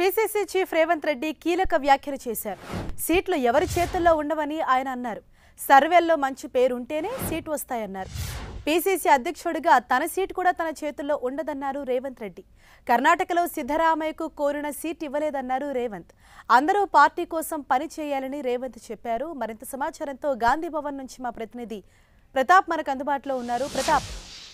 PCC chief Revanth Reddy కీలక వ్యాఖ్యలు చేశారు సీట్లు ఎవరి చేతుల్లో ఉండవని ఆయన అన్నారు సర్వేల్లో మంచి పేరు ఉంటేనే సీటు వస్తాయన్నారు పిసిసి అధ్యక్షుడిగా తన సీటు కూడా తన చేతుల్లో ఉండదన్నారు రేవంత్ రెడ్డి కర్ణాటకలో సిద్ధరామయ్యకు కోరిన సీట్ ఇవ్వలేదన్నారు రేవంత్ అందరూ పార్టీ కోసం పని చేయాలని రేవంత్ చెప్పారు మరింత సమాచారంతో గాంధీ భవన్ నుంచి మా ప్రతినిధి ప్రతాప్ మనకు అందుబాటులో ఉన్నారు ప్రతాప్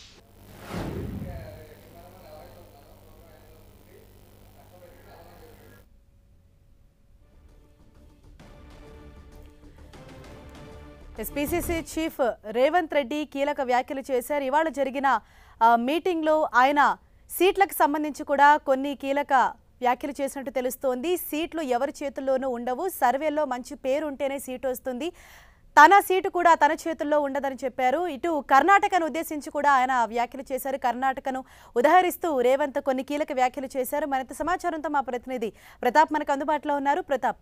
ఎస్పీసీసీ చీఫ్ రేవంత్ రెడ్డి కీలక వ్యాఖ్యలు చేశారు ఇవాళ జరిగిన ఆ, మీటింగ్లో ఆయన సీట్లకు సంబంధించి కూడా కొన్ని కీలక వ్యాఖ్యలు చేసినట్టు తెలుస్తోంది సీట్లు ఎవరి చేతుల్లోనూ ఉండవు సర్వేలో మంచి పేరు ఉంటేనే సీటు వస్తుంది తన సీటు కూడా తన చేతుల్లో ఉండదని చెప్పారు ఇటు కర్ణాటకను ఉద్దేశించి కూడా ఆయన వ్యాఖ్యలు చేశారు కర్ణాటకను ఉదహరిస్తూ రేవంత్ కొన్ని కీలక వ్యాఖ్యలు చేశారు మరింత సమాచారంతో మా ప్రతినిధి ప్రతాప్ మనకు అందుబాటులో ఉన్నారు ప్రతాప్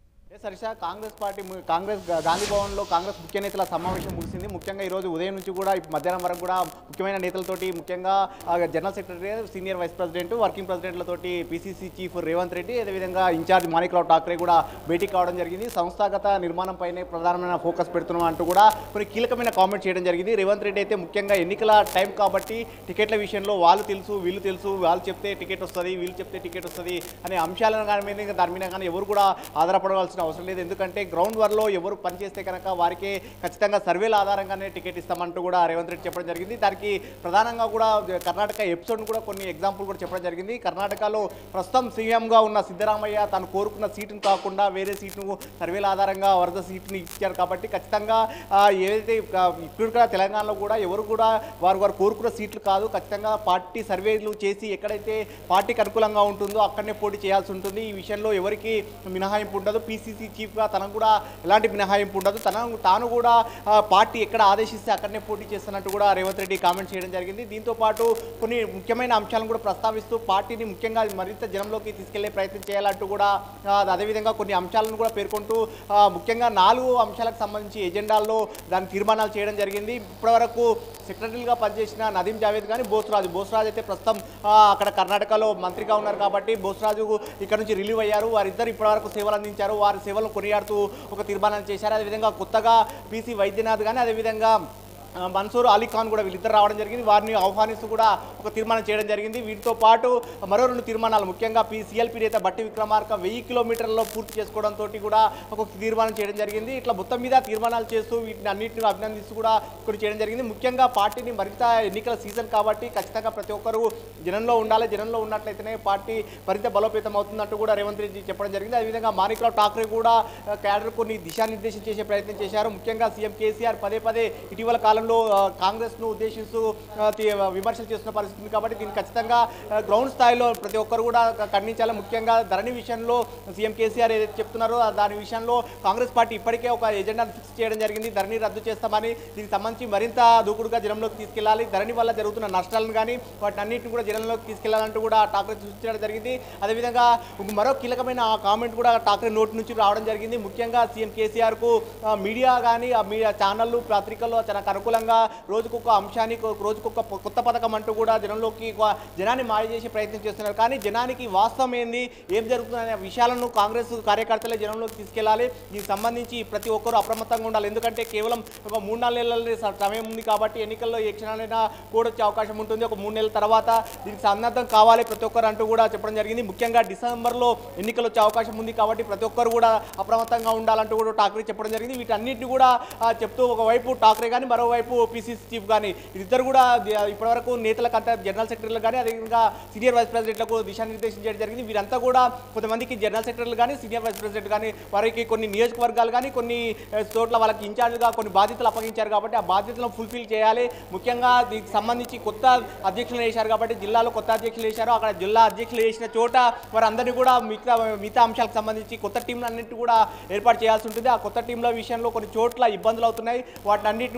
ఏ సరిష కాంగ్రెస్ పార్టీ ము- కాంగ్రెస్ గా- గాంధీ భవన్లో కాంగ్రెస్ ముఖ్య నేతల సమావేశం ముగిసింది ముఖ్యంగా ఈ రోజు ఉదయం నుంచి కూడా ఇప్పుడు మధ్యాహ్నం వరకు కూడా ముఖ్యమైన నేతలతోటి ముఖ్యంగా ఆ, general secretary senior vice president working ప్రెసిడెంట్లతోటి పిసిసి చీఫ్ రేవంత్ రెడ్డి అదేవిధంగా ఇన్ఛార్జ్ మాణిక్రావు ఠాక్రే కూడా భేటీ కావడం జరిగింది సంస్థాగత నిర్మాణం పైనే ప్రధానమైన ఫోకస్ పెడుతున్నాం అంటూ కూడా కొన్ని కీలకమైన కామెంట్ చేయడం జరిగింది రేవంత్ రెడ్డి అయితే ముఖ్యంగా ఎన్నికల టైం కాబట్టి టికెట్ల విషయంలో వాళ్ళు తెలుసు వీళ్ళు తెలుసు వాళ్ళు చెప్తే టికెట్ వస్తుంది వీళ్ళు చెప్తే టికెట్ వస్తుంది అనే అంశాలను కానీ మీద ఇంకా దాని మీద కానీ ఎవరు కూడా ఆధారపడవలసిన అవసరం లేదు ఎందుకంటే గ్రౌండ్ వర్లో ఎవరు పనిచేస్తే కనుక వారికి ఖచ్చితంగా సర్వేల ఆధారంగానే టికెట్ ఇస్తామంటూ కూడా రేవంత్ రెడ్డి చెప్పడం జరిగింది దానికి ప్రధానంగా కూడా కర్ణాటక ఎపిసోడ్ కూడా కొన్ని ఎగ్జాంపుల్ కూడా చెప్పడం జరిగింది కర్ణాటకలో ప్రస్తుతం సీఎంగా ఉన్న సిద్ధరామయ్య తను కోరుకున్న సీటును కాకుండా వేరే సీటును సర్వేల ఆధారంగా వరద సీటుని ఇచ్చారు కాబట్టి ఖచ్చితంగా ఆ, ఏదైతే ఆ, ఇప్పుడు కూడా తెలంగాణలో కూడా ఎవరు కూడా వారు వారు కోరుకున్న సీట్లు కాదు ఖచ్చితంగా పార్టీ సర్వేలు చేసి ఎక్కడైతే పార్టీకి అనుకూలంగా ఉంటుందో అక్కడనే పోటీ చేయాల్సి ఉంటుంది ఈ విషయంలో ఎవరికి మినహాయింపు ఉండదు పీసీసీ చీఫ్గా తనకు కూడా ఎలాంటి మినహాయింపు ఉండదు తన తాను కూడా ఆ, పార్టీ ఎక్కడ ఆదేశిస్తే అక్కడనే పోటీ చేస్తున్నట్టు కూడా రేవంత్ రెడ్డి కామెంట్ చేయడం జరిగింది దీంతో పాటు కొన్ని ముఖ్యమైన అంశాలను కూడా ప్రస్తావిస్తూ పార్టీని ముఖ్యంగా మరింత జనంలోకి తీసుకెళ్లే ప్రయత్నం చేయాలంటూ కూడా ఆ, అదేవిధంగా కొన్ని అంశాలను కూడా పేర్కొంటూ ఆ, ముఖ్యంగా నాలుగు అంశాలకు సంబంధించి ఎజెండాల్లో దాని తీర్మానాలు చేయడం జరిగింది ఇప్పటివరకు సెక్రటరీగా పనిచేసిన నదీం జావేద్ కానీ బోస్రాజు బోస్రాజు అయితే ప్రస్తుతం ఆ, అక్కడ కర్ణాటకలో మంత్రిగా ఉన్నారు కాబట్టి బోస్రాజు ఇక్కడ నుంచి రిలీవ్ అయ్యారు వారిద్దరు ఇప్పటివరకు సేవలు అందించారు వారి సేవలను కొనియాడుతూ ఒక తీర్మానం చేశారు అదేవిధంగా కొత్తగా పీసీ వైద్యనాథ్ కానీ అదేవిధంగా ఆ, మన్సూర్ అలీ ఖాన్ కూడా వీళ్ళిద్దరు రావడం జరిగింది వారిని ఆహ్వానిస్తూ కూడా ఒక తీర్మానం చేయడం జరిగింది వీటితో పాటు మరో రెండు తీర్మానాలు ముఖ్యంగా పీ సిఎల్పి నేత బట్టి విక్రమార్క వెయ్యి కిలోమీటర్లలో పూర్తి చేసుకోవడంతో కూడా ఒక తీర్మానం చేయడం జరిగింది ఇట్లా మొత్తం మీద తీర్మానాలు చేస్తూ వీటిని అన్నింటిని అభినందిస్తూ కూడా కొన్ని చేయడం జరిగింది ముఖ్యంగా పార్టీని మరింత ఎన్నికల సీజన్ కాబట్టి ఖచ్చితంగా ప్రతి ఒక్కరు జనంలో ఉండాలి జనంలో ఉన్నట్లయితేనే పార్టీ మరింత బలోపేతం అవుతుందంటూ కూడా రేవంత్ రెడ్డి చెప్పడం జరిగింది అదేవిధంగా మాణిక్రావు ఠాక్రే కూడా ఆ, క్యాడర్ కొన్ని దిశానిర్దేశం చేసే ప్రయత్నం చేశారు ముఖ్యంగా సీఎం కేసీఆర్ పదే పదే ఇటీవల కాలంలో ఆ, కాంగ్రెస్ను ఉద్దేశిస్తూ ఆ, తి- విమర్శలు చేస్తున్న పరిస్థితి ఉంది కాబట్టి దీన్ని ఖచ్చితంగా ఆ, గ్రౌండ్ స్థాయిలో ప్రతి ఒక్కరు కూడా క- ఖండించాలి ముఖ్యంగా ధరణి విషయంలో సీఎం కేసీఆర్ ఏదైతే చెప్తున్నారో ఆ దాని విషయంలో కాంగ్రెస్ పార్టీ ఇప్పటికే ఒక ఎజెండాను ఫిక్స్ చేయడం జరిగింది ధరణి రద్దు చేస్తామని దీనికి సంబంధించి మరింత దూకుడుగా జనంలోకి తీసుకెళ్లాలి ధరణి వల్ల జరుగుతున్న నష్టాలను కానీ వాటిని అన్నింటిని కూడా జనంలోకి తీసుకెళ్లాలంటూ కూడా ఠాక్రే సూచించడం జరిగింది అదేవిధంగా మరో కీలకమైన కామెంట్ కూడా ఠాక్రే నోటి నుంచి రావడం జరిగింది ముఖ్యంగా సీఎం కేసీఆర్కు ఆ, మీడియా కానీ ఆ మీడియా ఛానళ్ళు పత్రికల్లో తనకు అనుకూలంగా రోజుకొక అంశాన్ని కొ- రోజుకొక పొ- కొత్త పథకం అంటూ కూడా జనంలోకి ఒక జనాన్ని మాయ చేసే ప్రయత్నం చేస్తున్నారు కానీ జనానికి వాస్తవం ఏంది ఏం జరుగుతుందనే విషయాలను కాంగ్రెస్ కార్యకర్తలే జనంలోకి తీసుకెళ్లాలి దీనికి సంబంధించి ప్రతి ఒక్కరూ అప్రమత్తంగా ఉండాలి ఎందుకంటే కేవలం ఒక మూడు నాలుగు నెలల స- సమయం ఉంది కాబట్టి ఎన్నికల్లో ఏ క్షణాలైనా కూడొచ్చే అవకాశం ఉంటుంది ఒక మూడు నెలల తర్వాత దీనికి సన్నద్ధం కావాలి ప్రతి ఒక్కరు అంటూ కూడా చెప్పడం జరిగింది ముఖ్యంగా డిసెంబర్లో ఎన్నికలు వచ్చే అవకాశం ఉంది కాబట్టి ప్రతి ఒక్కరు కూడా అప్రమత్తంగా ఉండాలంటూ కూడా ఠాక్రే చెప్పడం జరిగింది వీటన్నిటిని కూడా ఆ, చెప్తూ ఒకవైపు ఠాక్రే కానీ మరోవైపు పిసిసి చీఫ్ కానీ ఇద్దరు కూడా ది- ఇప్పటివరకు నేతలకు అంతా జనరల్ సెక్రటరీలు కానీ అదేవిధంగా సీనియర్ వైస్ ప్రెసిడెంట్లకు దిశానిర్దేశం చేయడం జరిగింది వీరంతా కూడా కొంతమందికి జనరల్ సెక్రటరీలు కానీ సీనియర్ వైస్ ప్రెసిడెంట్ కానీ వారికి కొన్ని నియోజకవర్గాలు కానీ కొన్ని ఆ, చోట్ల వాళ్ళకి ఇన్ఛార్జ్గా కొన్ని బాధ్యతలు అప్పగించారు కాబట్టి ఆ బాధ్యతలను ఫుల్ఫిల్ చేయాలి ముఖ్యంగా దీనికి సంబంధించి కొత్త అధ్యక్షులు వేశారు కాబట్టి జిల్లాలో కొత్త అధ్యక్షులు వేశారు అక్కడ జిల్లా అధ్యక్షులు వేసిన చోట వారందరినీ కూడా మిగతా మిగతా అంశాలకు సంబంధించి కొత్త టీంలు అన్నింటి కూడా ఏర్పాటు చేయాల్సి ఉంటుంది ఆ కొత్త టీంల విషయంలో కొన్ని చోట్ల ఇబ్బందులు అవుతున్నాయి వాటిని అన్నింటిని కూడా షార్ట్అవుట్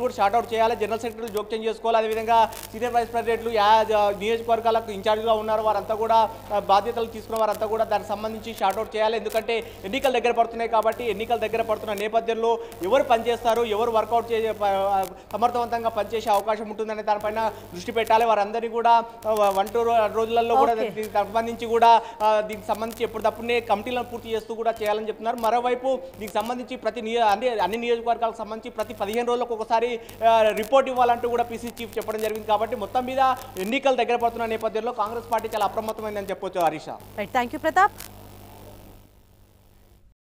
వర్కౌట్ చేయాలి జనరల్ సెక్రటరీలు జోక్యం చేసుకోవాలి అదేవిధంగా సీనియర్ వైస్ ప్రెసిడెంట్లు యా జ- నియోజకవర్గాలకు ఇన్ఛార్జ్గా ఉన్నారు వారంతా కూడా ఆ, బాధ్యతలు తీసుకున్న వారంతా కూడా దానికి సంబంధించి షార్ట్అవుట్ చేయాలి ఎందుకంటే ఎన్నికలు దగ్గర పడుతున్నాయి కాబట్టి ఎన్నికల దగ్గర పడుతున్న నేపథ్యంలో ఎవరు పనిచేస్తారు ఎవరు వర్కౌట్ చే ప- ఆ, సమర్థవంతంగా పనిచేసే అవకాశం ఉంటుందనే దానిపైన దృష్టి పెట్టాలి వారందరినీ కూడా ఆ, వన్ టూ రో- రోజులలో కూడా Okay. దీనికి సంబంధించి కూడా ఆ, దీనికి సంబంధించి ఎప్పటికప్పుడే కమిటీలను పూర్తి చేస్తూ కూడా చేయాలని చెప్తున్నారు మరోవైపు దీనికి సంబంధించి ప్రతి నియో అన్ని అన్ని నియోజకవర్గాలకు సంబంధించి ప్రతి పదిహేను రోజులకు ఒకసారి ఆ, రిపోర్ట్ ఇవ్వాలంటూ కూడా పీసీ చీఫ్ చెప్పడం జరిగింది కాబట్టి మొత్తం మీద ఎన్నికలు దగ్గర పడుతున్న నేపథ్యంలో కాంగ్రెస్ పార్టీ చాలా అప్రమత్తమైందని చెప్పొచ్చు Harish right thank you Pratap